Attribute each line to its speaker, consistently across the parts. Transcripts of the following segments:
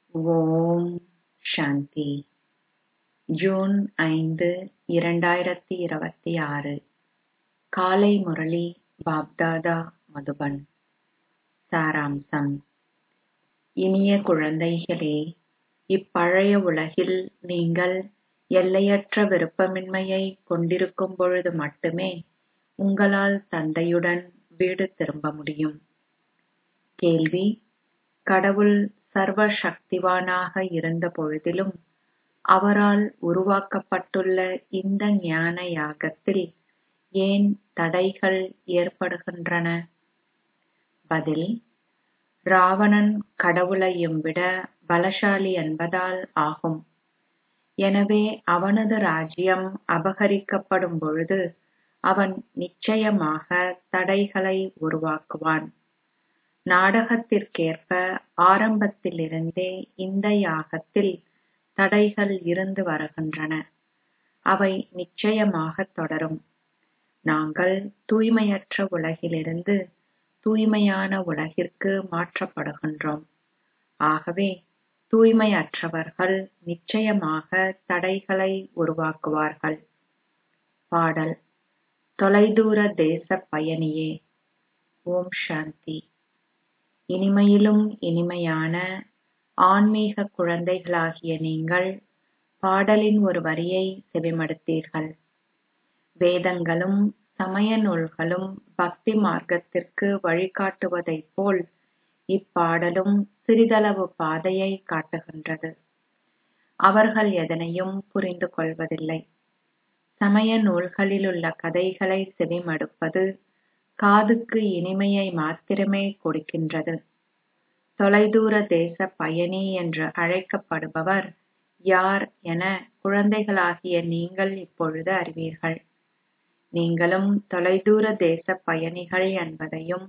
Speaker 1: ஓம் சாந்தி June ஐந்து இரண்டாயிரத்தி இருபத்தி ஆறு காலை முரளி பாப்தாதா மதுபன் சாராம்சம் இனிய குழந்தைகளே இப்பழைய உலகில் நீங்கள் எல்லையற்ற விருப்பமின்மையைக் கொண்டிருக்கும் பொழுது மட்டுமே உங்களால் தந்தையுடன் வீடு திரும்ப முடியும் கேள்வி கடவுள் சர்வ சக்திவானாக இருந்த பொழுதிலும் அவரால் உருவாக்கப்பட்டுள்ள இந்த ஞான யாகத்தில் ஏன் தடைகள் ஏற்படுகின்றன பதில் ராவணன் கடவுளையும் விட பலசாலி என்பதால் ஆகும் எனவே அவனது ராஜ்யம் அபகரிக்கப்படும் பொழுது அவன் நிச்சயமாக தடைகளை உருவாக்குவான் நாடகத்திற்கேற்ப ஆரம்பத்திலிருந்தே இந்த யாகத்தில் தடைகள் இருந்து வருகின்றன அவை நிச்சயமாக தொடரும் நாங்கள் தூய்மையற்ற உலகிலிருந்து தூய்மையான உலகிற்கு மாற்றப்படுகின்றோம் ஆகவே தூய்மையற்றவர்கள் நிச்சயமாக தடைகளை உருவாக்குவார்கள் பாடல் தொலைதூர தேச பயணியே ஓம் சாந்தி இனிமையிலும் இனிமையான ஆன்மீக குழந்தைகளாகிய நீங்கள் பாடலின் ஒரு வரியை செவிமடுத்தீர்கள் வேதங்களும் சமய நூல்களும் பக்தி மார்க்கத்திற்கு வழிகாட்டுவதைப் போல் இப்பாடலும் சிறிதளவு பாதையை காட்டுகின்றது அவர்கள் எதனையும் புரிந்து கொள்வதில்லை சமய நூல்களிலுள்ள கதைகளை செவிமடுப்பது காதுக்கு இனிமையை மாத்திரமே கொடுக்கின்றது தொலைதூர தேச பயணி என்று அழைக்கப்படுபவர் யார் என குழந்தைகளாகிய நீங்கள் இப்பொழுது அறிவீர்கள் நீங்களும் தொலைதூர தேச பயணிகள் என்பதையும்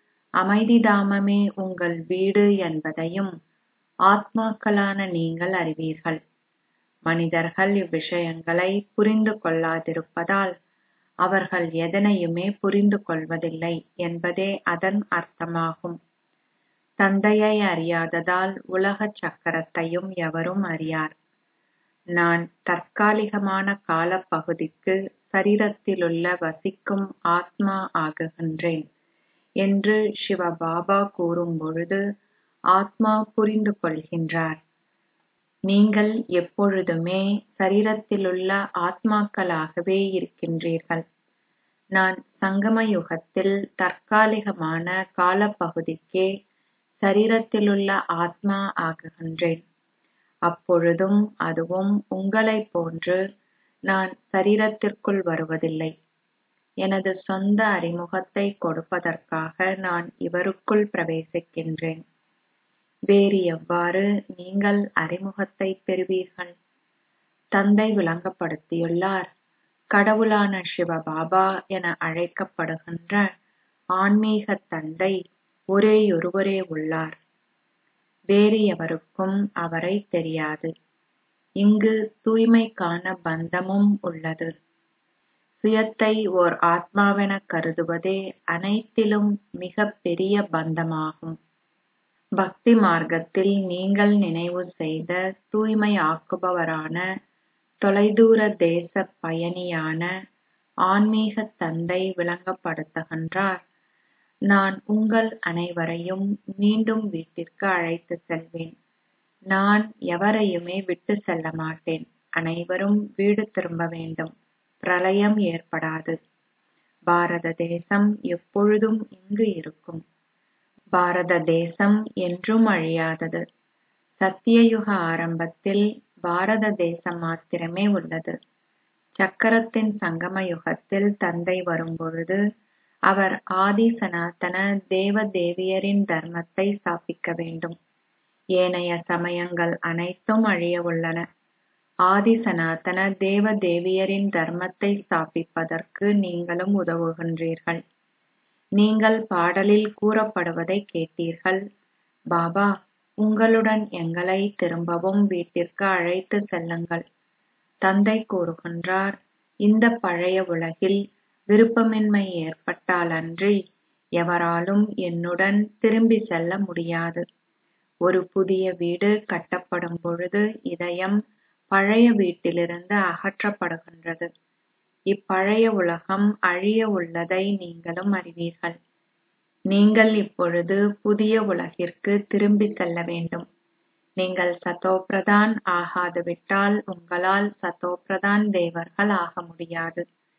Speaker 1: அமைதிதாமமே உங்கள் வீடு என்பதையும் ஆத்மாக்களான நீங்கள் அறிவீர்கள் மனிதர்கள் இவ்விஷயங்களை புரிந்து கொள்ளாதிருப்பதால் அவர்கள் எதனையுமே புரிந்து கொள்வதில்லை என்பதே அதன் அர்த்தமாகும் தந்தையை அறியாததால் உலக சக்கரத்தையும் எவரும் அறியார் நான் தற்காலிகமான காலப்பகுதிக்கு சரீரத்திலுள்ள வசிக்கும் ஆத்மா ஆகுகின்றேன் என்று சிவபாபா கூறும் பொழுது ஆத்மா புரிந்து கொள்கின்றார் நீங்கள் எப்பொழுதுமே சரீரத்திலுள்ள ஆத்மாக்களாகவே இருக்கின்றீர்கள் நான் சங்கம யுகத்தில் தற்காலிகமான காலப்பகுதிக்கே சரீரத்திலுள்ள ஆத்மா ஆகுகின்றேன் அப்பொழுதும் அதுவும் உங்களைப் போன்று நான் சரீரத்திற்குள் வருவதில்லை எனது சொந்த அறிமுகத்தை கொடுப்பதற்காக நான் இவருக்குள் பிரவேசிக்கின்றேன் வேறு எவ்வாறு நீங்கள் அறிமுகத்தை பெறுவீர்கள் தந்தை விளங்கப்படுத்தியுள்ளார் கடவுளான சிவபாபா என அழைக்கப்படுகின்ற ஆன்மீக தந்தை ஒரேயொருவரே உள்ளார் வேறு எவருக்கும் அவரை தெரியாது இங்கு தூய்மைக்கான பந்தமும் உள்ளது சுயத்தை ஓர் ஆத்மாவென கருதுவதே அனைத்திலும் மிக பெரிய பந்தமாகும் பக்தி மார்க்கத்தில் நீங்கள் நினைவு செய்த தூய்மை ஆக்குபவரான தொலைதூர தேச பயணியான ஆன்மீக தந்தை விளங்கப்படுத்துகின்றார் நான் உங்கள் அனைவரையும் மீண்டும் வீட்டிற்கு அழைத்து செல்வேன் நான் எவரையுமே விட்டு செல்ல மாட்டேன் அனைவரும் வீடு திரும்ப வேண்டும் பிரளயம் ஏற்படாது பாரத தேசம் எப்பொழுதும் இங்கு இருக்கும் பாரத தேசம் என்றும் அழியாதது சத்தியயுக ஆரம்பத்தில் பாரத தேசம் மாத்திரமே உள்ளது சக்கரத்தின் சங்கம யுகத்தில் தந்தை வரும்பொழுது அவர் ஆதி சனாதன தேவ தேவியரின் தர்மத்தை ஸ்தாபிக்க வேண்டும் ஏனைய சமயங்கள் அனைத்தும் அழிய உள்ளன ஆதி சனாதன தேவ தேவியரின் தர்மத்தை ஸ்தாபிப்பதற்கு நீங்களும் உதவுகின்றீர்கள் நீங்கள் பாடலில் கூறப்படுவதை கேட்டீர்கள் பாபா உங்களுடன் எங்களை திரும்பவும் வீட்டிற்கு அழைத்து செல்லுங்கள் தந்தை கூறுகின்றார் இந்த பழைய உலகில் விருப்பமின்மை ஏற்பட்டாலன்றி எவராலும் என்னுடன் திரும்பி செல்ல முடியாது ஒரு புதிய வீடு கட்டப்படும் பொழுது இதயம் பழைய வீட்டிலிருந்து அகற்றப்படுகின்றது இப்பழைய உலகம் அழிய உள்ளதை நீங்களும் அறிவீர்கள் நீங்கள் இப்பொழுது புதிய உலகிற்கு திரும்பி செல்ல வேண்டும் நீங்கள் சதோபிரதான் ஆகாது விட்டால் உங்களால் சதோபிரதான் தேவர்கள் ஆக முடியாது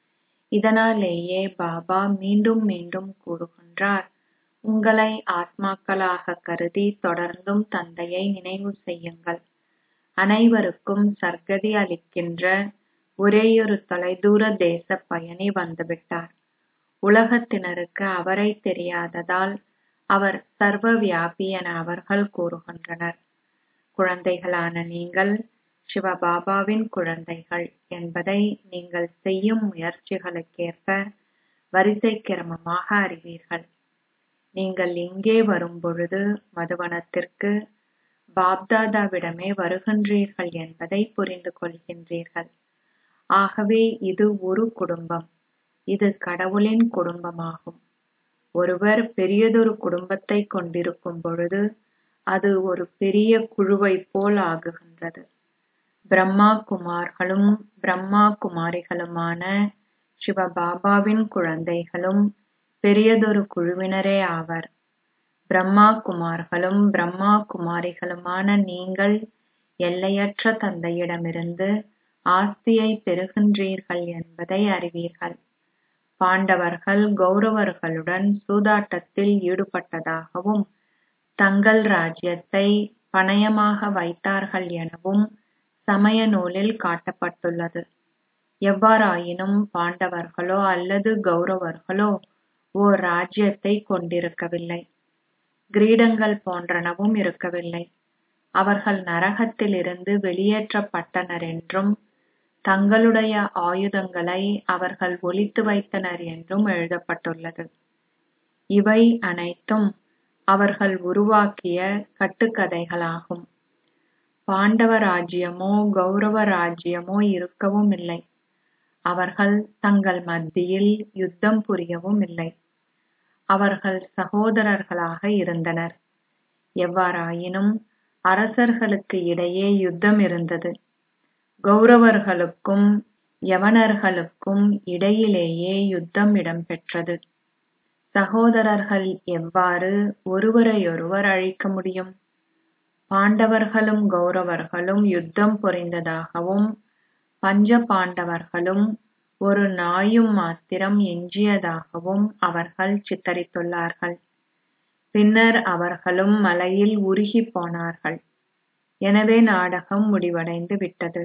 Speaker 1: இதனாலேயே பாபா மீண்டும் மீண்டும் கூறுகின்றார் உங்களை ஆத்மாக்களாக கருதி தொடர்ந்தும் தந்தையை நினைவு செய்யுங்கள் அனைவருக்கும் சர்க்கதி அளிக்கின்ற ஒரேயொரு தொலைதூர தேச பயணி வந்துவிட்டார் உலகத்தினருக்கு அவரை தெரியாததால் அவர் சர்வ வியாபி என அவர்கள் கூறுகின்றனர் குழந்தைகளான நீங்கள் சிவபாபாவின் குழந்தைகள் என்பதை நீங்கள் செய்யும் முயற்சிகளுக்கேற்ப வரிசை கிரமமாக அறிவீர்கள் நீங்கள் இங்கே வரும்பொழுது மதுவனத்திற்கு பாப்தாதாவிடமே வருகின்றீர்கள் என்பதை புரிந்து கொள்கின்றீர்கள் ஆகவே இது ஒரு குடும்பம் இது கடவுளின் குடும்பமாகும் ஒருவர் பெரியதொரு குடும்பத்தை கொண்டிருக்கும் பொழுது அது ஒரு பெரிய குழுவைப் போல் ஆகுகின்றது பிரம்மா குமார்களும் பிரம்மா குமாரிகளுமான சிவபாபாவின் குழந்தைகளும் பெரியதொரு குழுவினரே ஆவர் பிரம்மா குமார்களும் பிரம்மா குமாரிகளுமான நீங்கள் எல்லையற்ற தந்தையிடமிருந்து ஆஸ்தியை பெறுகின்றீர்கள் என்பதை அறிவீர்கள் பாண்டவர்கள் கௌரவர்களுடன் சூதாட்டத்தில் ஈடுபட்டதாகவும் தங்கள் ராஜ்யத்தை பணயமாக வைத்தார்கள் எனவும் சமய நூலில் காட்டப்பட்டுள்ளது எவ்வாறாயினும் பாண்டவர்களோ அல்லது கௌரவர்களோ ஓர் ராஜ்யத்தை கொண்டிருக்கவில்லை கிரீடங்கள் போன்றனவும் இருக்கவில்லை அவர்கள் நரகத்திலிருந்து வெளியேற்றப்பட்டனர் என்றும் தங்களுடைய ஆயுதங்களை அவர்கள் ஒளித்து வைத்தனர் என்றும் எழுதப்பட்டுள்ளது இவை அனைத்தும் அவர்கள் உருவாக்கிய கட்டுக்கதைகளாகும் பாண்டவ ராஜ்யமோ கௌரவ ராஜ்யமோ இருக்கவும் இல்லை அவர்கள் தங்கள் மத்தியில் யுத்தம் புரியவும் இல்லை அவர்கள் சகோதரர்களாக இருந்தனர் எவ்வாறாயினும் அரசர்களுக்கு இடையே யுத்தம் இருந்தது கௌரவர்களுக்கும் யவனர்களுக்கும் இடையிலேயே யுத்தம் இடம்பெற்றது சகோதரர்கள் எவ்வாறு ஒருவரையொருவர் அழிக்க முடியும் பாண்டவர்களும் கௌரவர்களும் யுத்தம் புரிந்ததாகவும் பஞ்ச பாண்டவர்களும் ஒரு நாயும் மாத்திரம் எஞ்சியதாகவும் அவர்கள் சித்தரித்துள்ளார்கள் பின்னர் அவர்களும் மலையில் உருகிப் போனார்கள் எனவே நாடகம் முடிவடைந்து விட்டது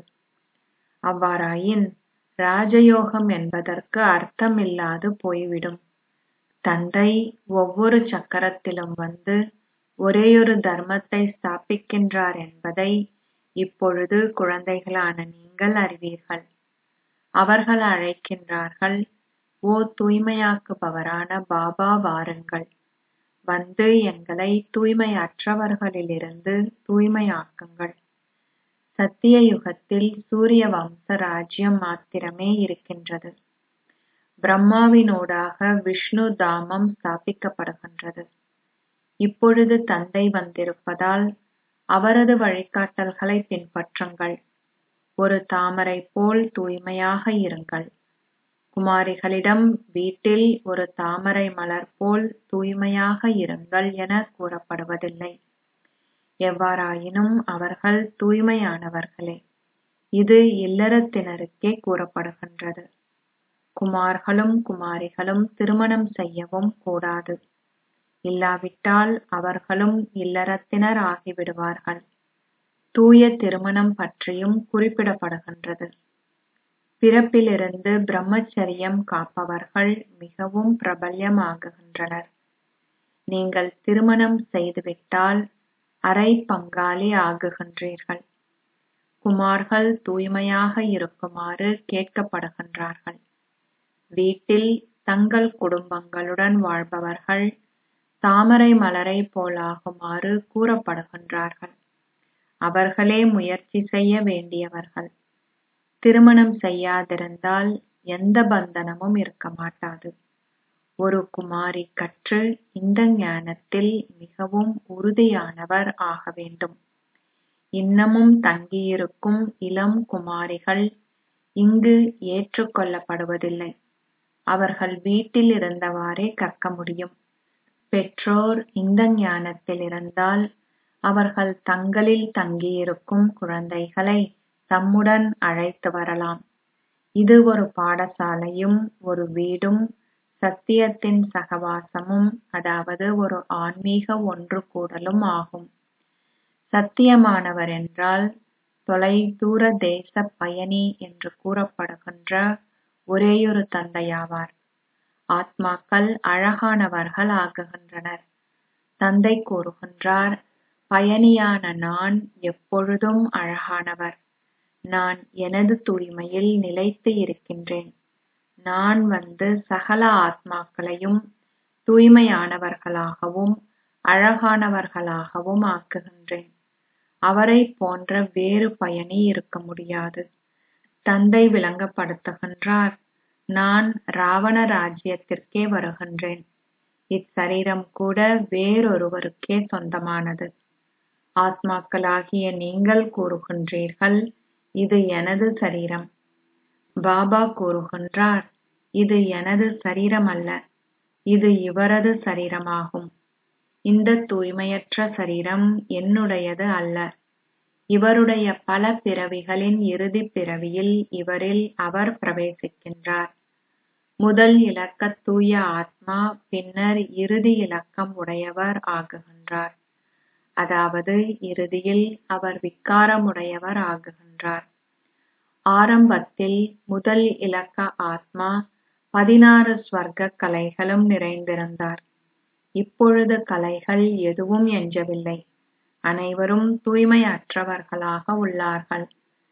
Speaker 1: அவ்வாறாயின் ராஜயோகம் என்பதற்கு அர்த்தமில்லாது போய்விடும் தந்தை ஒவ்வொரு சக்கரத்திலும் வந்து ஒரேயொரு தர்மத்தை ஸ்தாபிக்கின்றார் என்பதை இப்பொழுது குழந்தைகளான நீங்கள் அறிவீர்கள் அவர்கள் அழைக்கின்றார்கள் ஓ தூய்மையாக்குபவரான பாபா வாருங்கள் வந்து எங்களை தூய்மையற்றவர்களிலிருந்து தூய்மையாக்குங்கள் சத்திய யுகத்தில் சூரிய வம்ச ராஜ்யம் மாத்திரமே இருக்கின்றது பிரம்மாவினூடாக விஷ்ணு தாமம் ஸ்தாபிக்கப்படுகின்றது இப்பொழுது தந்தை வந்திருப்பதால் அவரது வழிகாட்டல்களை பின்பற்றுங்கள் ஒரு தாமரை போல் தூய்மையாக இருங்கள் குமாரிகளிடம் வீட்டில் ஒரு தாமரை மலர் போல் தூய்மையாக இருங்கள் என கூறப்படுவதில்லை எவ்வாறாயினும் அவர்கள் தூய்மையானவர்களே இது இல்லறத்தினருக்கே கூறப்படுகின்றது குமார்களும் குமாரிகளும் திருமணம் செய்யவும் கூடாது இல்லாவிட்டால் அவர்களும் இல்லறத்தினர் ஆகிவிடுவார்கள் தூய திருமணம் பற்றியும் குறிப்பிடப்படுகின்றது பிறப்பிலிருந்து பிரம்மச்சரியம் காப்பவர்கள் மிகவும் பிரபல்யமாகுகின்றனர் நீங்கள் திருமணம் செய்துவிட்டால் அரை பங்காளி ஆகுகின்றீர்கள் குமார்கள் தூய்மையாக இருக்குமாறு கேட்கப்படுகின்றார்கள் வீட்டில் தங்கள் குடும்பங்களுடன் வாழ்பவர்கள் தாமரை மலரை போலாகுமாறு கூறப்படுகின்றார்கள் அவர்களே முயற்சி செய்ய வேண்டியவர்கள் திருமணம் செய்யாதிருந்தால் எந்த பந்தனமும் இருக்க மாட்டாது ஒரு குமாரி கற்று இந்த ஞானத்தில் மிகவும் உறுதியானவர் ஆக வேண்டும் இன்னமும் தங்கியிருக்கும் இளம் குமாரிகள் இங்கு ஏற்றுக்கொள்ளப்படுவதில்லை அவர்கள் வீட்டில் இருந்தவாறே கற்க முடியும் பெற்றோர் இந்த ஞானத்தில் இருந்தால் அவர்கள் தங்களில் தங்கியிருக்கும் குழந்தைகளை தம்முடன் அழைத்து வரலாம் இது ஒரு பாடசாலையும் ஒரு வீடும் சத்தியத்தின் சகவாசமும் அதாவது ஒரு ஆன்மீக ஒன்று கூடலும் ஆகும் சத்தியமானவர் என்றால் தொலைதூர தேச பயணி என்று கூறப்படுகின்ற ஒரேயொரு தந்தையாவார் ஆத்மாக்கள் அழகானவர்கள் ஆகுகின்றனர் தந்தை கூறுகின்றார் பயணியான நான் எப்பொழுதும் அழகானவர் நான் எனது தூய்மையில் நிலைத்து இருக்கின்றேன் நான் வந்து சகல ஆத்மாக்களையும் தூய்மையானவர்களாகவும் அழகானவர்களாகவும் ஆக்குகின்றேன் அவரைப் போன்ற வேறு பயணி இருக்க முடியாது தந்தை விளங்கப்படுத்துகின்றார் நான் ராவண ராஜ்யத்திற்கே வருகின்றேன் இச்சரீரம் கூட வேறொருவருக்கே சொந்தமானது ஆத்மாக்களாகிய நீங்கள் கூறுகின்றீர்கள் இது எனது சரீரம் பாபா கூறுகின்றார் இது எனது சரீரம் அல்ல இது இவரது சரீரமாகும் இந்த தூய்மையற்ற சரீரம் என்னுடையது அல்ல இவருடைய பல பிறவிகளின் இறுதிப் பிறவியில் இவரில் அவர் பிரவேசிக்கின்றார் முதல் இலக்க தூய ஆத்மா பின்னர் இறுதி இலக்கம் உடையவர் ஆகுகின்றார் அதாவது இறுதியில் அவர் விக்காரமுடையவர் ஆகுகின்றார் ஆரம்பத்தில் முதல் இலக்க ஆத்மா பதினாறு ஸ்வர்க்க கலைகளும் நிறைந்திருந்தார் இப்பொழுது கலைகள் எதுவும் எஞ்சவில்லை அனைவரும் தூய்மையற்றவர்களாக உள்ளார்கள்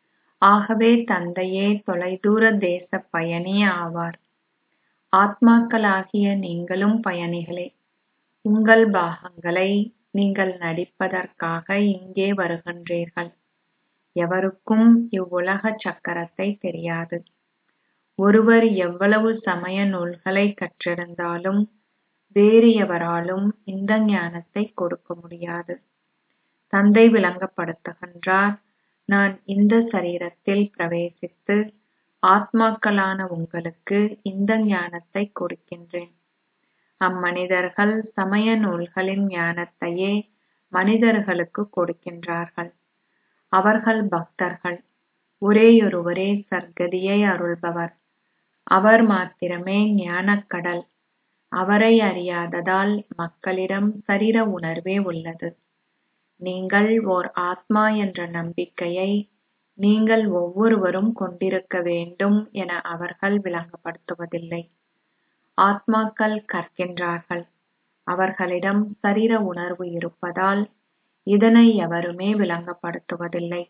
Speaker 1: ஆகவே தந்தையே தொலைதூர தேச பயணி ஆவார் ஆத்மாக்களாகிய நீங்களும் பயணிகளே உங்கள் பாகங்களை நீங்கள் நடிப்பதற்காக இங்கே வருகின்றீர்கள் எவருக்கும் இவ்வுலக சக்கரத்தை தெரியாது ஒருவர் எவ்வளவு சமய நூல்களை கற்றிருந்தாலும் வேறு எவராலும் இந்த ஞானத்தை கொடுக்க முடியாது தந்தை விளங்கப்படுத்துகின்றார் நான் இந்த சரீரத்தில் பிரவேசித்து ஆத்மாக்களான உங்களுக்கு இந்த ஞானத்தை கொடுக்கின்றேன் அம்மனிதர்கள் சமய நூல்களின் ஞானத்தையே மனிதர்களுக்கு கொடுக்கின்றார்கள் அவர்கள் பக்தர்கள் ஒரேயொருவரே சர்க்கதியை அருள்பவர் அவர் மாத்திரமே ஞானக்கடல் அவரை அறியாததால் மக்களிடம் சரீர உணர்வே உள்ளது நீங்கள் ஓர் ஆத்மா என்ற நம்பிக்கையை நீங்கள் ஒவ்வொருவரும் கொண்டிருக்க வேண்டும் என அவர்கள் விளங்கப்படுத்துவதில்லை ஆத்மாக்கள் கற்கின்றார்கள் அவர்களிடம் சரீர உணர்வு இருப்பதால் இதனை எவருமே விளங்கப்படுத்துவதில்லை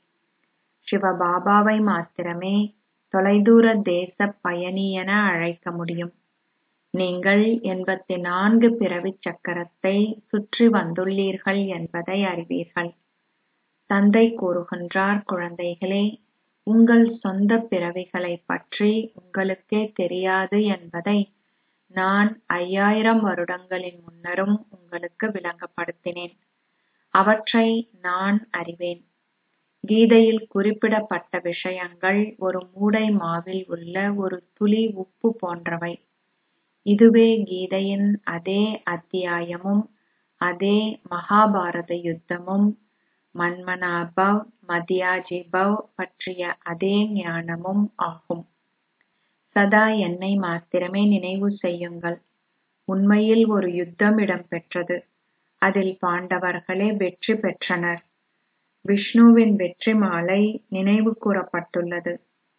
Speaker 1: சிவபாபாவை மாத்திரமே தொலைதூர தேச பயணி என அழைக்க முடியும் நீங்கள் எண்பத்தி நான்கு பிறவிச் சக்கரத்தை சுற்றி வந்துள்ளீர்கள் என்பதை அறிவீர்கள் தந்தை கூறுகின்றார் குழந்தைகளே உங்கள் சொந்த பிறவிகளைப் பற்றி உங்களுக்கே தெரியாது என்பதை நான் ஐயாயிரம் வருடங்களின் முன்னரும் உங்களுக்கு விளங்கப்படுத்தினேன் அவற்றை நான் அறிவேன் கீதையில் குறிப்பிடப்பட்ட விஷயங்கள் ஒரு மூடை மாவில் உள்ள ஒரு துளி உப்பு போன்றவை இதுவே கீதையின் அதே அத்தியாயமும் அதே மகாபாரத யுத்தமும் மன்மனாபவ் மத்யாஜிபவ் பற்றிய அதே ஞானமும் ஆகும் சதா என்னை மாத்திரமே நினைவு செய்யுங்கள் உண்மையில் ஒரு யுத்தம் இடம்பெற்றது அதில் பாண்டவர்களே வெற்றி பெற்றனர் விஷ்ணுவின் வெற்றி மாலை நினைவு கூறப்பட்டுள்ளது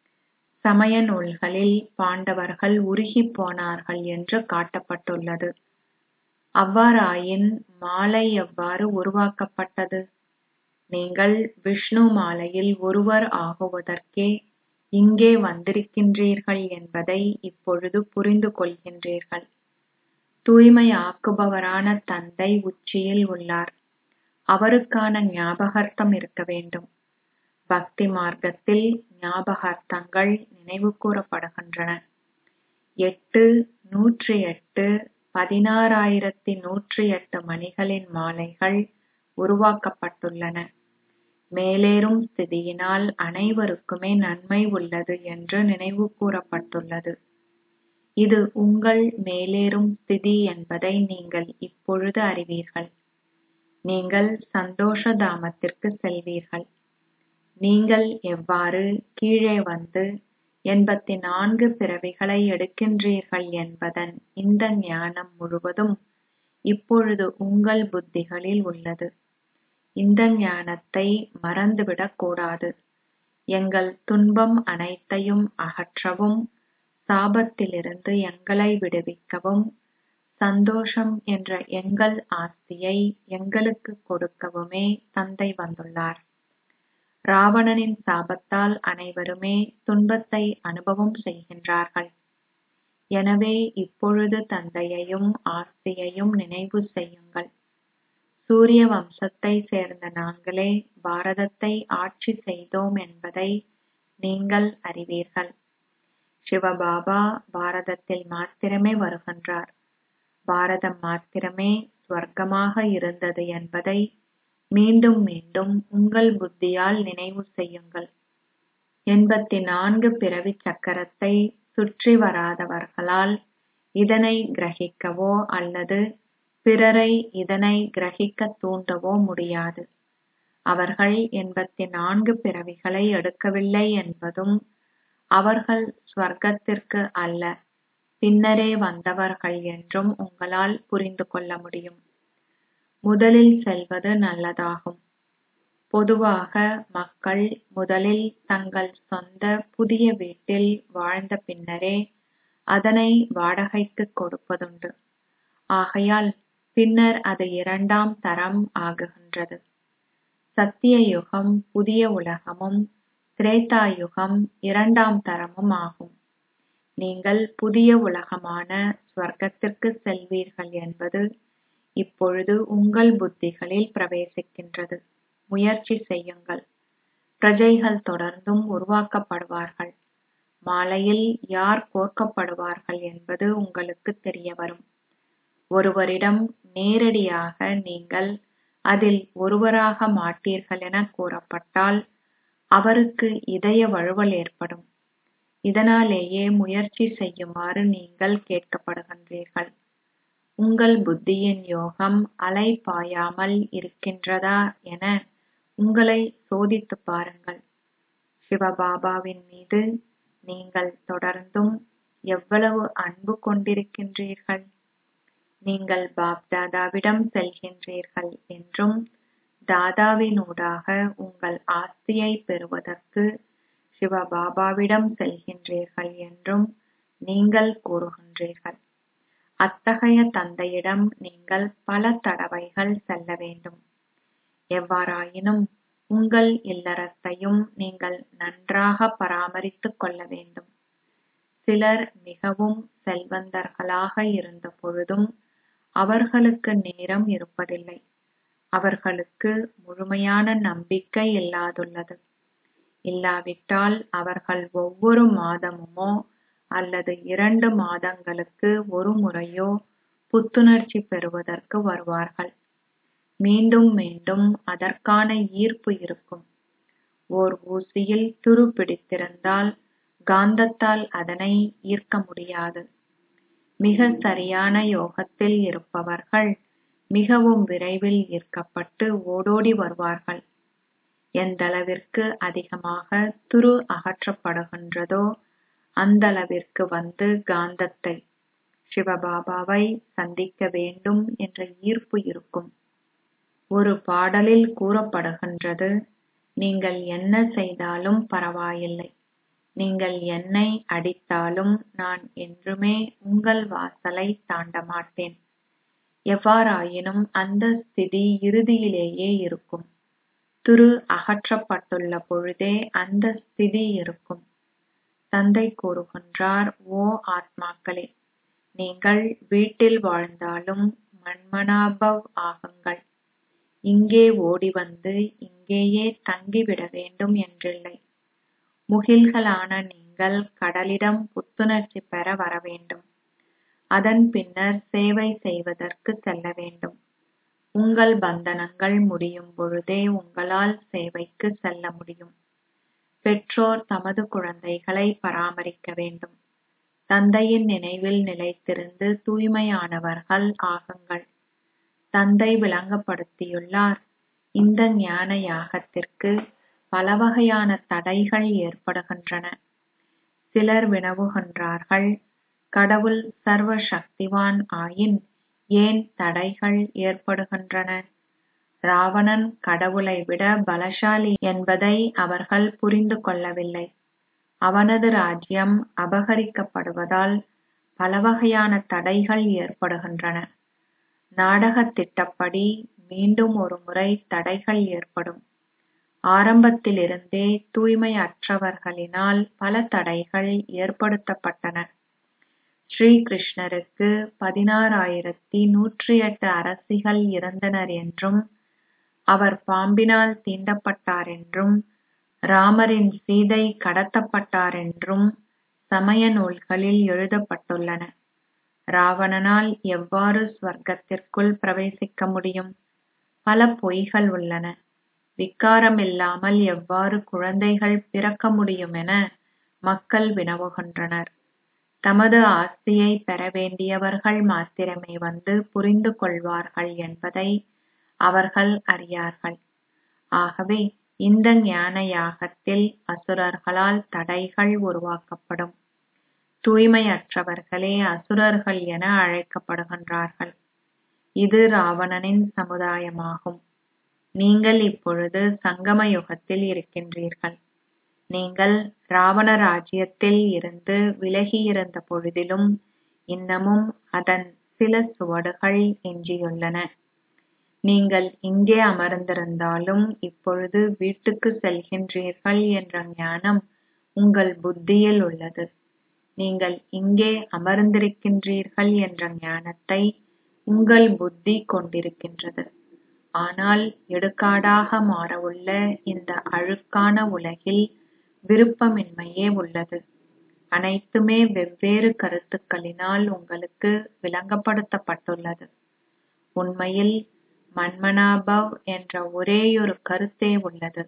Speaker 1: சமய நூல்களில் பாண்டவர்கள் உருகிப் போனார்கள் என்று காட்டப்பட்டுள்ளது அவ்வாறாயின் மாலை எவ்வாறு உருவாக்கப்பட்டது நீங்கள் விஷ்ணு மாலையில் ஒருவர் ஆகுவதற்கே இங்கே வந்திருக்கின்றீர்கள் என்பதை இப்பொழுது புரிந்து கொள்கின்றீர்கள் தூய்மையாக்குபவரான தந்தை உச்சியில் உள்ளார் அவருக்கான ஞாபகார்த்தம் இருக்க வேண்டும் பக்தி மார்க்கத்தில் ஞாபகார்த்தங்கள் நினைவு கூறப்படுகின்றன எட்டு நூற்றி எட்டு பதினாறாயிரத்தி நூற்றி எட்டு மணிகளின் மாலைகள் உருவாக்கப்பட்டுள்ளன மேலேறும் ஸ்திதியினால் அனைவருக்குமே நன்மை உள்ளது என்று நினைவு கூறப்பட்டுள்ளது இது உங்கள் மேலேறும் ஸ்திதி என்பதை நீங்கள் இப்பொழுது அறிவீர்கள் நீங்கள் சந்தோஷ தாமத்திற்கு செல்வீர்கள் நீங்கள் எவ்வாறு கீழே வந்து எண்பத்தி நான்கு பிறவிகளை எடுக்கின்றீர்கள் என்பதன் இந்த ஞானம் முழுவதும் இப்பொழுது உங்கள் புத்திகளில் உள்ளது இந்த ஞானத்தை மறந்துவிடக் கூடாது எங்கள் துன்பம் அனைத்தையும் அகற்றவும் சாபத்திலிருந்து எங்களை விடுவிக்கவும் சந்தோஷம் என்ற எங்கள் ஆஸ்தியை எங்களுக்கு கொடுக்கவுமே தந்தை வந்துள்ளார் ராவணனின் சாபத்தால் அனைவருமே துன்பத்தை அனுபவம் செய்கின்றார்கள் எனவே இப்பொழுது தந்தையையும் ஆஸ்தியையும் நினைவு செய்யுங்கள் சூரிய வம்சத்தை சேர்ந்த நாங்களே பாரதத்தை ஆட்சி செய்தோம் என்பதை நீங்கள் அறிவீர்கள் சிவபாபா பாரதத்தில் மாத்திரமே வருகின்றார் பாரதம் மாத்திரமே ஸ்வர்க்கமாக இருந்தது என்பதை மீண்டும் மீண்டும் உங்கள் புத்தியால் நினைவு செய்யுங்கள் எண்பத்தி நான்கு பிறவி சக்கரத்தை சுற்றி வராதவர்களால் இதனை கிரகிக்கவோ அல்லது பிறரை இதனை கிரகிக்க தூண்டவோ முடியாது அவர்கள் எண்பத்தி நான்கு பிறவிகளை எடுக்கவில்லை என்பதும் அவர்கள் ஸ்வர்க்கத்திற்கு அல்ல பின்னரே வந்தவர்கள் என்றும் உங்களால் புரிந்து கொள்ள முடியும் முதலில் செல்வது நல்லதாகும் பொதுவாக மக்கள் முதலில் தங்கள் சொந்த புதிய வீட்டில் வாழ்ந்த பின்னரே அதனை வாடகைக்கு கொடுப்பதுண்டு ஆகையால் பின்னர் அது இரண்டாம் தரம் ஆகுகின்றது சத்திய யுகம் புதிய உலகமும் திரேதா யுகம் இரண்டாம் தரமும் ஆகும் நீங்கள் புதிய உலகமான ஸ்வர்க்கத்திற்கு செல்வீர்கள் என்பது இப்பொழுது உங்கள் புத்திகளில் பிரவேசிக்கின்றது முயற்சி செய்யுங்கள் பிரஜைகள் தொடர்ந்தும் உருவாக்கப்படுவார்கள் மாலையில் யார் கோர்க்கப்படுவார்கள் என்பது உங்களுக்கு தெரிய வரும் ஒருவரிடம் நேரடியாக நீங்கள் அதில் ஒருவராக மாட்டீர்கள் என கூறப்பட்டால் அவருக்கு இதய வழுவல் ஏற்படும் இதனாலேயே முயற்சி செய்யுமாறு நீங்கள் கேட்கப்படுகின்றீர்கள் உங்கள் புத்தியின் யோகம் அலை பாயாமல் இருக்கின்றதா என உங்களை சோதித்துப் பாருங்கள் சிவபாபாவின் மீது நீங்கள் தொடர்ந்தும் எவ்வளவு அன்பு கொண்டிருக்கின்றீர்கள் நீங்கள் பாப்தாதாவிடம் செல்கின்றீர்கள் என்றும் தாதாவினூடாக உங்கள் ஆஸ்தியை பெறுவதற்கு சிவபாபாவிடம் செல்கின்றீர்கள் என்றும் நீங்கள் கூறுகின்றீர்கள் அத்தகைய தந்தையிடம் நீங்கள் பல தடவைகள் செல்ல வேண்டும் எவ்வாறாயினும் உங்கள் இல்லறத்தையும் நீங்கள் நன்றாக பராமரித்துக் கொள்ள வேண்டும் சிலர் மிகவும் செல்வந்தர்களாக இருந்த பொழுதும் அவர்களுக்கு நேரம் இருப்பதில்லை அவர்களுக்கு முழுமையான நம்பிக்கை இல்லாதுள்ளது இல்லாவிட்டால் அவர்கள் ஒவ்வொரு மாதமுமோ அல்லது இரண்டு மாதங்களுக்கு ஒரு முறையோ புத்துணர்ச்சி பெறுவதற்கு வருவார்கள் மீண்டும் மீண்டும் அதற்கான ஈர்ப்பு இருக்கும் ஓர் ஊசியில் துரு பிடித்திருந்தால் காந்தத்தால் அதனை ஈர்க்க முடியாது மிக சரியான யோகத்தில் இருப்பவர்கள் மிகவும் விரைவில் ஈர்க்கப்பட்டு ஓடோடி வருவார்கள் எந்தளவிற்கு அதிகமாக துரு அகற்றப்படுகின்றதோ அந்தளவிற்கு வந்து காந்தத்தை சிவபாபாவை சந்திக்க வேண்டும் என்ற ஈர்ப்பு இருக்கும் ஒரு பாடலில் கூறப்படுகின்றது நீங்கள் என்ன செய்தாலும் பரவாயில்லை நீங்கள் என்னை அடித்தாலும் நான் என்றுமே உங்கள் வாசலை தாண்ட மாட்டேன் எவ்வாறாயினும் அந்த ஸ்திதி இறுதியிலேயே இருக்கும் துரு அகற்றப்பட்டுள்ள பொழுதே அந்த ஸ்திதி இருக்கும் தந்தை கூறுகின்றார் ஓ ஆத்மாக்களே நீங்கள் வீட்டில் வாழ்ந்தாலும் மன்மனாபவ் ஆகுங்கள் இங்கே ஓடி வந்து இங்கேயே தங்கிவிட வேண்டும் என்றில்லை முகில்களான நீங்கள் கடலிடம் புத்துணர்ச்சி பெற வரவேண்டும் அதன் பின்னர் சேவை செய்வதற்கு செல்ல வேண்டும் உங்கள் பந்தனங்கள் முடியும் பொழுதே உங்களால் சேவைக்கு செல்ல முடியும் பெற்றோர் தமது குழந்தைகளை பராமரிக்க வேண்டும் தந்தையின் நினைவில் நிலைத்திருந்து தூய்மையானவர்கள் ஆகுங்கள் தந்தை விளங்கப்படுத்தியுள்ளார் இந்த ஞான யாகத்திற்கு பல வகையான தடைகள் ஏற்படுகின்றன சிலர் வினவுகின்றார்கள் கடவுள் சர்வ சக்திவான் ஆயின் ஏன் தடைகள் ஏற்படுகின்றன ராவணன் கடவுளை விட பலசாலி என்பதை அவர்கள் புரிந்து கொள்ளவில்லை அவனது ராஜ்யம் அபகரிக்கப்படுவதால் பல வகையான தடைகள் ஏற்படுகின்றன நாடகத் திட்டப்படி மீண்டும் ஒரு முறை தடைகள் ஏற்படும் ஆரம்பத்திலிருந்தே தூய்மையற்றவர்களினால் பல தடைகள் ஏற்படுத்தப்பட்டன ஸ்ரீ கிருஷ்ணருக்கு பதினாறாயிரத்தி நூற்றி எட்டு அரசிகள் இருந்தனர் என்றும் அவர் பாம்பினால் தீண்டப்பட்டார் என்றும் ராமரின் சீதை கடத்தப்பட்டாரென்றும் சமய நூல்களில் எழுதப்பட்டுள்ளன ராவணனால் எவ்வாறு ஸ்வர்க்கத்திற்குள் பிரவேசிக்க முடியும் பல பொய்கள் உள்ளன விக்காரமில்லாமல் எவ்வாறு குழந்தைகள் பிறக்க முடியும் என மக்கள் வினவுகின்றனர் தமது ஆஸ்தியை பெற வேண்டியவர்கள் மாத்திரமே வந்து புரிந்து கொள்வார்கள் என்பதை அவர்கள் அறியார்கள் ஆகவே இந்த ஞான யாகத்தில் அசுரர்களால் தடைகள் உருவாக்கப்படும் தூய்மையற்றவர்களே அசுரர்கள் என அழைக்கப்படுகின்றார்கள் இது ராவணனின் சமுதாயமாகும் நீங்கள் இப்பொழுது சங்கம யுகத்தில் இருக்கின்றீர்கள் நீங்கள் ராவண ராஜ்யத்தில் இருந்து விலகியிருந்த பொழுதிலும் இன்னமும் அதன் சில சுவடுகள் எஞ்சியுள்ளன நீங்கள் இங்கே அமர்ந்திருந்தாலும் இப்பொழுது வீட்டுக்கு செல்கின்றீர்கள் என்ற ஞானம் உங்கள் புத்தியில் உள்ளது நீங்கள் இங்கே அமர்ந்திருக்கின்றீர்கள் என்ற ஞானத்தை உங்கள் புத்தி கொண்டிருக்கின்றது ஆனால் இடுகாடாக மாறவுள்ள இந்த அழுக்கான உலகில் விருப்பமின்மையே உள்ளது அனைத்துமே வெவ்வேறு கருத்துக்களினால் உங்களுக்கு விளங்கப்படுத்தப்பட்டுள்ளது உண்மையில் மன்மனாபவ் என்ற ஒரேயொரு கருத்தே உள்ளது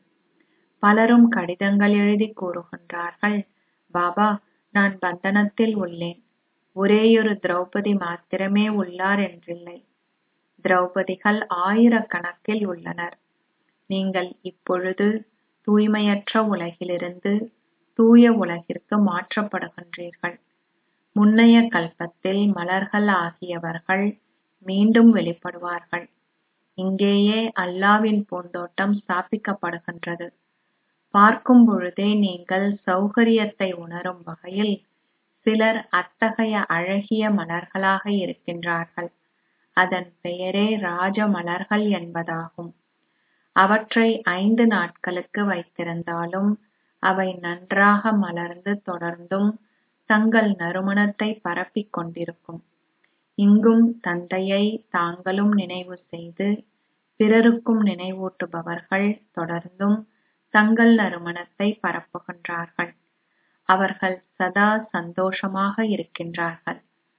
Speaker 1: பலரும் கடிதங்கள் எழுதி கூறுகின்றார்கள் பாபா நான் பந்தனத்தில் உள்ளேன் ஒரேயொரு திரௌபதி மாத்திரமே உள்ளார் என்றில்லை திரௌபதிகள் ஆயிரக்கணக்கில் உள்ளனர் நீங்கள் இப்பொழுது தூய்மையற்ற உலகிலிருந்து தூய உலகிற்கு மாற்றப்படுகின்றீர்கள் முன்னைய கல்பத்தில் மலர்கள் ஆகியவர்கள் மீண்டும் வெளிப்படுவார்கள் இங்கேயே அல்லாவின் பூந்தோட்டம் ஸ்தாபிக்கப்படுகின்றது பார்க்கும் பொழுதே நீங்கள் சௌகரியத்தை உணரும் வகையில் சிலர் அத்தகைய அழகிய மலர்களாக இருக்கின்றார்கள் அதன் பெயரே ராஜ மலர்கள் என்பதாகும் அவற்றை ஐந்து நாட்களுக்கு வைத்திருந்தாலும் அவை நன்றாக மலர்ந்து தொடர்ந்தும் தங்கள் நறுமணத்தை பரப்பிக் கொண்டிருக்கும் இங்கும் தந்தையை தாங்களும் நினைவு செய்து பிறருக்கும் நினைவூட்டுபவர்கள் தொடர்ந்தும் தங்கள் நறுமணத்தை பரப்புகின்றார்கள் அவர்கள் சதா சந்தோஷமாக இருக்கின்றார்கள்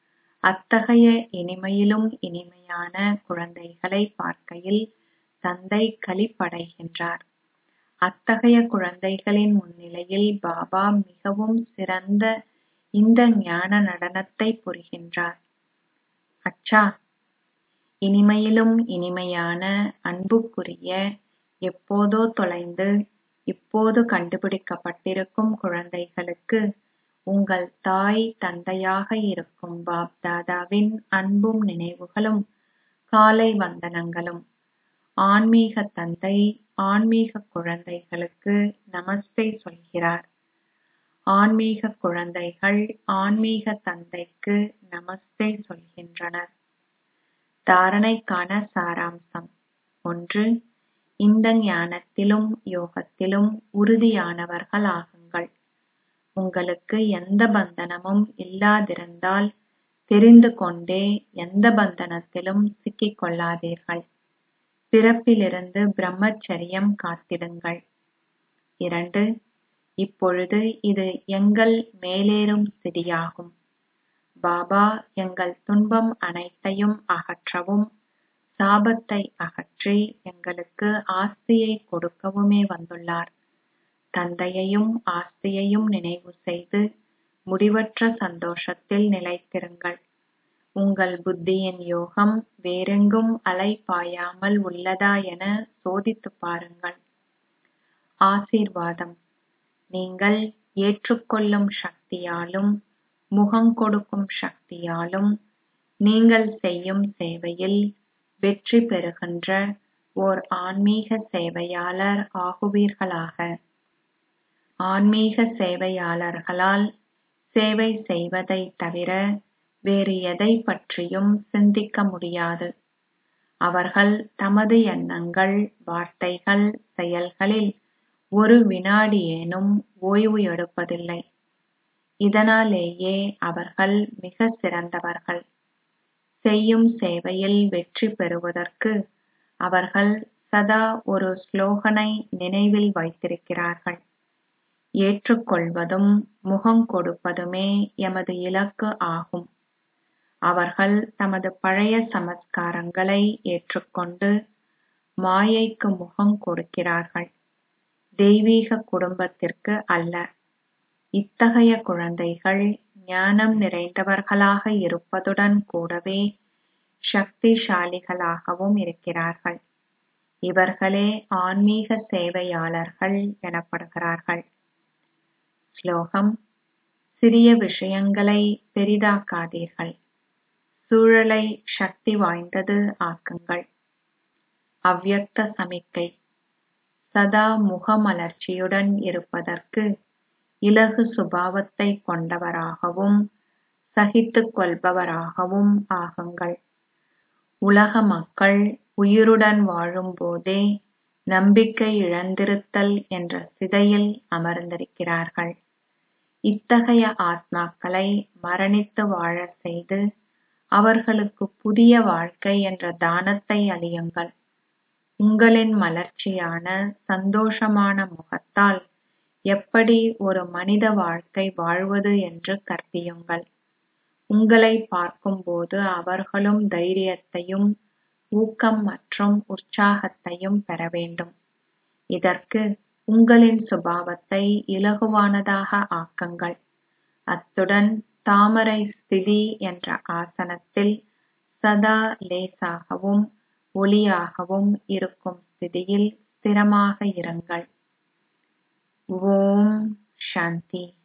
Speaker 1: அத்தகைய இனிமையிலும் இனிமையான குழந்தைகளை பார்க்கையில் தந்தை களிப்படைகின்றார் அத்தகைய குழந்தைகளின் முன்னிலையில் பாபா மிகவும் சிறந்த இந்த ஞான நடனத்தை புரிகின்றார் அச்சா இனிமையிலும் இனிமையான அன்புக்குரிய எப்போதோ தொலைந்து இப்போது கண்டுபிடிக்கப்பட்டிருக்கும் குழந்தைகளுக்கு உங்கள் தாய் தந்தையாக இருக்கும் பாப் தாதாவின் அன்பும் நினைவுகளும் காலை வந்தனங்களும் ஆன்மீக தந்தை ஆன்மீக குழந்தைகளுக்கு நமஸ்தே சொல்கிறார் ஆன்மீக குழந்தைகள் ஆன்மீக தந்தைக்கு நமஸ்தே சொல்கின்றனர் தாரணைக்கான சாராம்சம் ஒன்று இந்த ஞானத்திலும் யோகத்திலும் உறுதியானவர்கள் ஆகுங்கள் உங்களுக்கு எந்த பந்தனமும் இல்லாதிருந்தால் தெரிந்து கொண்டே எந்த பந்தனத்திலும் சிக்கிக் கொள்ளாதீர்கள் பிறப்பிலிருந்து பிரம்மச்சரியம் காத்திடுங்கள் இரண்டு இப்பொழுது இது எங்கள் மேலேறும் ஸ்திதியாகும் பாபா எங்கள் துன்பம் அனைத்தையும் அகற்றவும் சாபத்தை அகற்றி எங்களுக்கு ஆஸ்தியை கொடுக்கவுமே வந்துள்ளார் தந்தையையும் ஆஸ்தியையும் நினைவு செய்து முடிவற்ற சந்தோஷத்தில் நிலைத்திருங்கள் உங்கள் புத்தியின் யோகம் வேறெங்கும் அலை பாயாமல் உள்ளதா என சோதித்துப் பாருங்கள் ஆசீர்வாதம் நீங்கள் ஏற்றுக்கொள்ளும் சக்தியாலும் முகங்கொடுக்கும் சக்தியாலும் நீங்கள் செய்யும் சேவையில் வெற்றி பெறுகின்ற ஓர் ஆன்மீக சேவையாளர் ஆகுவீர்களாக ஆன்மீக சேவையாளர்களால் சேவை செய்வதை தவிர வேறு எதை பற்றியும் சிந்திக்க முடியாது அவர்கள் தமது எண்ணங்கள் வார்த்தைகள் செயல்களில் ஒரு வினாடியேனும் ஓய்வு எடுப்பதில்லை இதனாலேயே அவர்கள் மிக சிறந்தவர்கள் செய்யும் சேவையில் வெற்றி பெறுவதற்கு அவர்கள் சதா ஒரு ஸ்லோகனை நினைவில் வைத்திருக்கிறார்கள் ஏற்றுக்கொள்வதும் முகம் கொடுப்பதுமே எமது இலக்கு ஆகும் அவர்கள் தமது பழைய சமஸ்காரங்களை ஏற்றுக்கொண்டு மாயைக்கு முகம் கொடுக்கிறார்கள் தெய்வீக குடும்பத்திற்கு அல்ல இத்தகைய குழந்தைகள் ஞானம் நிறைந்தவர்களாக இருப்பதுடன் கூடவே சக்திசாலிகளாகவும் இருக்கிறார்கள் இவர்களே ஆன்மீக சேவையாளர்கள் எனப்படுகிறார்கள் ஸ்லோகம் சிறிய விஷயங்களை பெரிதாக்காதீர்கள் சூழலை சக்தி வாய்ந்தது ஆக்குங்கள் அவ்யக்த சமிக்கை சதா முகமலர்ச்சியுடன் இருப்பதற்கு இலகு சுபாவத்தை கொண்டவராகவும் சகித்துக் கொள்பவராகவும் ஆகுங்கள் உலக மக்கள் உயிருடன் வாழும்போதே நம்பிக்கை இழந்திருத்தல் என்ற சிதையில் அமர்ந்திருக்கிறார்கள் இத்தகைய ஆத்மாக்களை மரணித்து வாழச் செய்து அவர்களுக்கு புதிய வாழ்க்கை என்ற தானத்தை அளியுங்கள் உங்களின் மலர்ச்சியான சந்தோஷமான முகத்தால் எப்படி ஒரு மனித வாழ்க்கை வாழ்வது என்று கற்பியுங்கள் உங்களை பார்க்கும்போது அவர்களும் தைரியத்தையும் ஊக்கம் மற்றும் உற்சாகத்தையும் பெற வேண்டும் இதற்கு உங்களின் சுபாவத்தை இலகுவானதாக ஆக்குங்கள் அத்துடன் தாமரை ஸ்திதி என்ற ஆசனத்தில் சதா லேசாகவும் ஒளியாகவும் இருக்கும் ஸ்திதியில் ஸ்திரமாக இருங்கள் ஓம் சாந்தி